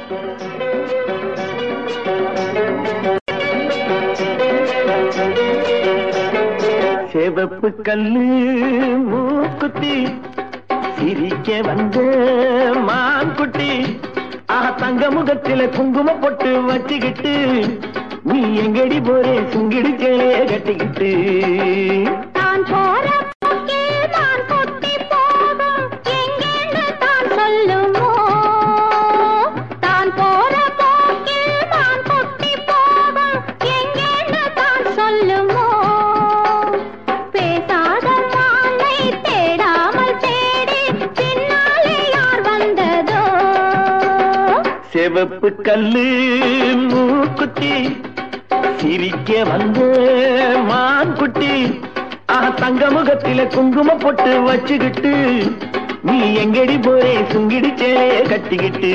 செவப்பு கல்லு மூக்குத்தி சிரிக்க வந்த மான்குட்டி ஆஹா தங்க முகத்தில குங்கும பொட்டு வச்சுக்கிட்டு நீ எங்கடி போறே சுங்கிடி சேலைய கட்டிக்கிட்டு தான் போற போக்கில் தான் கொட்டி போகும் எங்கேன்னு தான் சொல்லுமோ தான் போற போக்கில் தான் கொட்டி போகும் எங்கேன்னு தான் சொல்லுமோ பேசாத மாலை தேடாமல் தேடி பின்னாலே யார் வந்ததோ செவப்பு கல்லு மூக்குத்தி சிரிக்க வந்த மான்குட்டி ஆஹா தங்க முகத்தில குங்கும பொட்டு வச்சுக்கிட்டு நீ எங்கடி போறே சுங்கிடி சேலைய கட்டிக்கிட்டு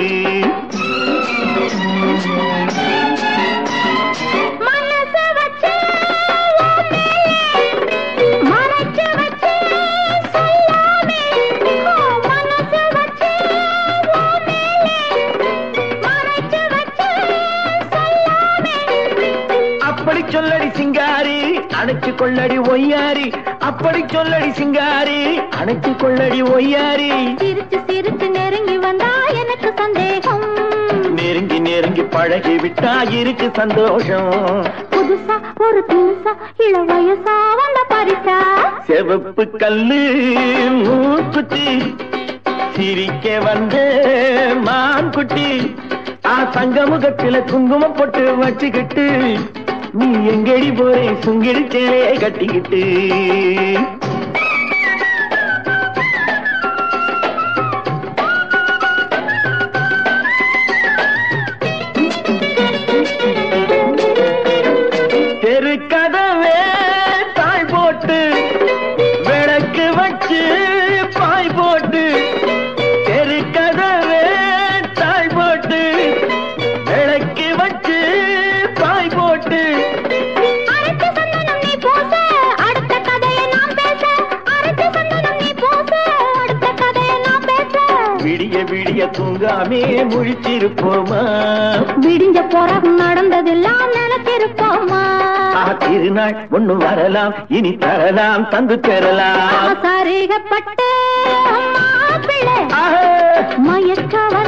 மனசு வச்சு உன் மேலே மறைச்சு வச்சு சொல்லாமே ஓ, மனசு வச்சு உன் மேலே மறைச்சு வச்சு சொல்லாமே அப்படி சொல்லடி சிங்காரி அணைச்சு கொள்ளடி ஒய்யாரி அப்படி சொல்லடி சிங்காரி அணைச்சு கொள்ளடி ஒய்யாரி சிரிச்சு சிரிச்சு நெருங்கி வந்தா எனக்கு சந்தேகம் நெருங்கி நெருங்கி பழகி விட்டா இருக்கு சந்தோஷம் புதுசா ஒரு தினுசா இள வயசா வந்த பரிசா செவப்பு கல்லு மூக்குத்தி சிரிக்க வந்த மான்குட்டி ஆ தங்க முகத்தில குங்குமம் போட்டு வச்சுக்கிட்டு நீ எங்கடி போறே சுங்கிடி சேலையை கட்டிக்கிட்டு தெரு கதவே தாய் போட்டு விளக்கு வச்சு பாய் போட்டு தெரு கதவே தாய் போட்டு விளக்கு வச்சு பாய் போட்டு அரைச்சு சந்தனம் நீ பூச அடுத்த கதையை நான் பேச அரைச்சு சந்தனம் நீ பூச அடுத்த கதையை நான் பேச விடிய விடிய தூங்காமே முழிச்சிருப்போமா விடிஞ்ச பிறகு நடந்ததெல்லாம் நினைச்சிருப்போமா ஆ திருநாள் ஒண்ணு வரலாம் இனி தரலாம் தந்து பெறலாம் சரிகப்பட்டு மாப்பிள்ளை ஆஹா மயக்க வர